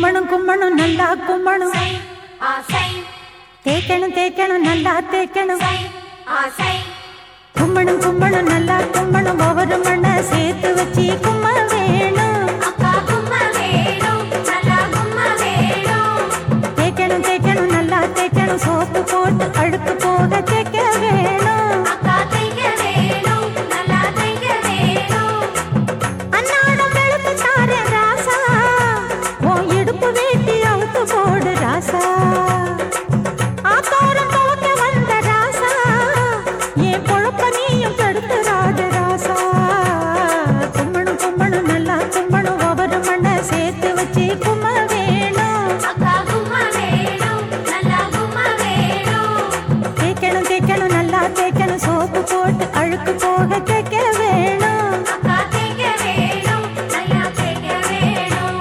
கும்மணும் கும்மணும் நல்லா கும்மணும் ஆசை தேய்க்கணும் தேய்க்கணும் நல்லா தேய்க்கணும் ஆசை கும்மணும் கும்மணும் நல்லா கும்மணும் ஒவ்வொரு மண்ணை சேர்த்து வச்சு கும்ம வேணும் அக்கா கும்ம வேணும் நல்லா கும்ம வேணும் தேய்க்கணும் தேய்க்கணும் நல்லா தேய்க்கணும் சோப்பு போட்டு அழுக்கு போக தேய்க்க வேணும் அக்கா தைக்க வேணும் நல்லா தைக்க வேணும் அன்னாடம் வெளுத்து தாரேன் ராசா உன் இடுப்பு வேட்டி அவுத்து போடு ராசா ஆத்தோரம் துவக்க வந்த ராசா என் பொழப்ப நீயும் தடுத்துறாத ராசா கும்மணும் கும்மணும் நல்லா கும்மணும் ஒவ்வொரு மண்ணை சேர்த்து வச்சு கும்ம வேணும் அக்கா கும்ம வேணும் நல்லா கும்ம வேணும் தேய்க்கணும் தேய்க்கணும் நல்லா தேய்க்கணும் சோப்பு போட்டு அழுக்கு போக தேய்க்க வேணும் அக்கா தைக்க வேணும் நல்லா தைக்க வேணும்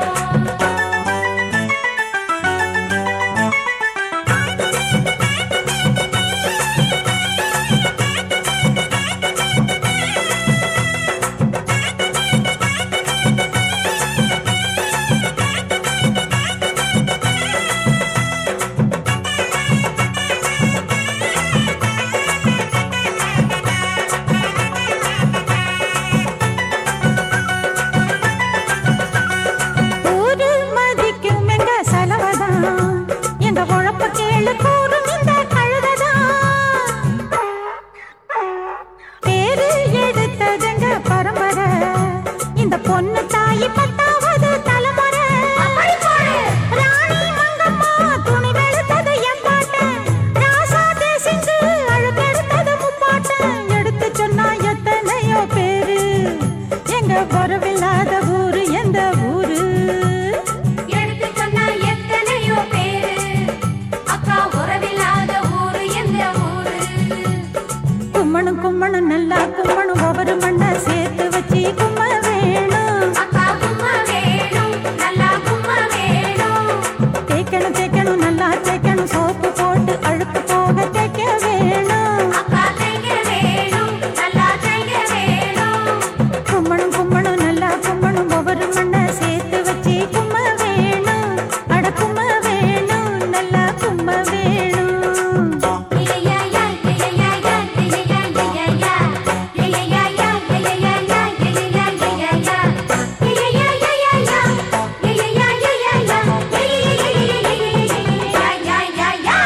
ஊரு மதிக்கும் எங்க செலவதான் எங்க உழப்ப கேளு கூறும் இந்த கழுததான் பேரு எடுத்ததுங்க பரம்பரை இந்த பொண்ணு தாயி பத்தாவது தலைமுறை அப்படி போடு ராணி மங்கம்மா துணி வெளுத்தது என் பாட்டன் ராசா தேசிங்கு அழுக்கெடுத்தது முப்பாட்டன் எடுத்து சொன்னா எத்தனையோ பேரு எங்க வரவில்லாத ஊரு எந்த ஊரு எடுத்து சொன்னா எத்தனையோ பேரு அக்கா உறவில்லாத ஊரு எந்த ஊரு கும்மணும் கும்மணும் நல்லா கும்மணும் ஒவ்வொரு மண்ணை சேர்த்து வச்சு கும்ம வேணும் அக்கா கும்ம வேணும் நல்லா கும்ம வேணும் தேய்க்கணும் தேய்க்கணும் நல்லா தேய்க்கணும் சோப்பு போட்டு அழுக்கு போக தேய்க்க வேணும் அக்கா தைக்க வேணும் நல்லா தைக்க வேணும் கும்மணும் கும்மணும் நல்லா கும்மணும் ஒவ்வொரு மண்ணை சேர்த்து வச்சு கும்ம வேணும் அட கும்ம வேணும் நல்லா கும்ம வேணும் லியா யா லியா யா யா லியா லியா யா லியா யா யா லியா யா யா லியா லியா யா லியா யா யா யா யா லியா யா யா யா யா லியா யா யா யா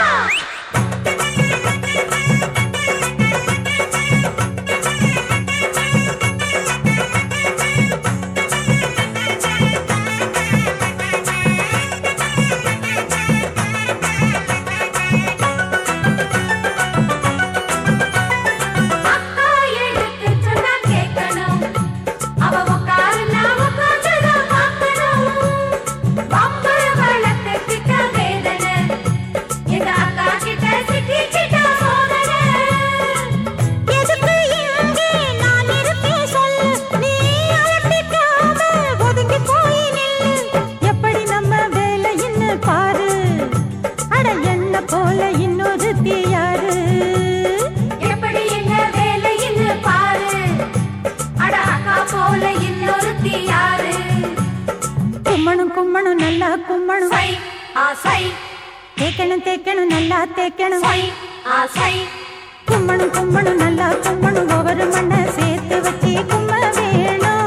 அக்கா எடுத்து சொன்னா கேட்கணும் அவ உட்காரு நான் உட்கார்ந்துதான் பார்க்கணும் பம்பர வளர்த்து கிட்ட வேதனை எங்க அக்கா கிட்ட சிக்கிக்கிட்ட சோதனை எதுக்கு இங்கே நான் இருக்கேன் சொல்லு நீ அலட்டிக்காம ஒதுங்கி போய் நில்லு எப்படி நம்ம வேலைன்னு பாரு அட என்ன போல இன்னொருத்தி யாரு எப்படி என்ன வேலைன்னு பாரு அட அக்கா போல இன்னொருத்தி யாரு கும்மணும் கும்மணும் நல்லா கும்மணும் சை ஆசை தேய்க்கணும் தேய்க்கணும் நல்லா தேய்க்கணும் சை ஆசை கும்மணும் கும்மணும் நல்லா கும்மணும் ஒவ்வொரு மண்ணை சேர்த்து வச்சு கும்ம வேணும்